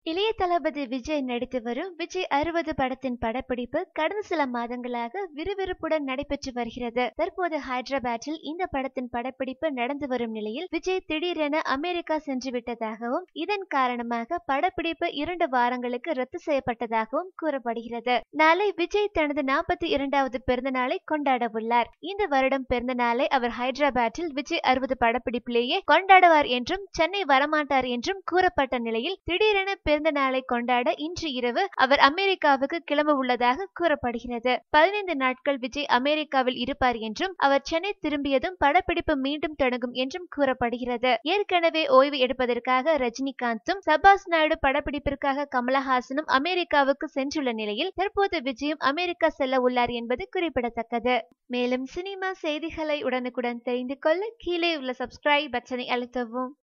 இளைய தளபதி விஜய் நடித்து வரும் விஜய் அறுபது படத்தின் படப்பிடிப்பு கடந்த சில மாதங்களாக விறுவிறுப்புடன் நடைபெற்று வருகிறது தற்போது ஹைதராபாத்தில் இந்த படத்தின் படப்பிடிப்பு நடந்து வரும் நிலையில் விஜய் திடீரென அமெரிக்கா சென்று விட்டதாகவும் இதன் காரணமாக படப்பிடிப்பு இரண்டு வாரங்களுக்கு ரத்து செய்யப்பட்டதாகவும் கூறப்படுகிறது நாளை விஜய் தனது நாற்பத்தி இரண்டாவது பிறந்த நாளை கொண்டாட உள்ளார் இந்த வருடம் பிறந்த நாளை அவர் ஹைதராபாத்தில் விஜய் அறுபது படப்பிடிப்பிலேயே கொண்டாடுவார் என்றும் சென்னை வரமாட்டார் என்றும் கூறப்பட்ட நிலையில் திடீரென பிறந்த நாளை கொண்டாட இன்று இரவு அவர் அமெரிக்காவுக்கு கிளம்ப உள்ளதாக கூறப்படுகிறது பதினைந்து நாட்கள் விஜய் அமெரிக்காவில் இருப்பார் என்றும் அவர் சென்னை திரும்பியதும் படப்பிடிப்பு மீண்டும் தொடங்கும் என்றும் கூறப்படுகிறது ஏற்கனவே ஓய்வு எடுப்பதற்காக ரஜினிகாந்தும் சபாஸ் நாயுடு படப்பிடிப்பிற்காக கமலஹாசனும் அமெரிக்காவுக்கு சென்றுள்ள நிலையில் தற்போது விஜயும் அமெரிக்கா செல்ல உள்ளார் என்பது குறிப்பிடத்தக்கது மேலும் சினிமா செய்திகளை உடனுக்குடன் தெரிந்து கொள்ள கீழே உள்ள சப்ஸ்கிரைப் பட்டனை அழுத்தவும்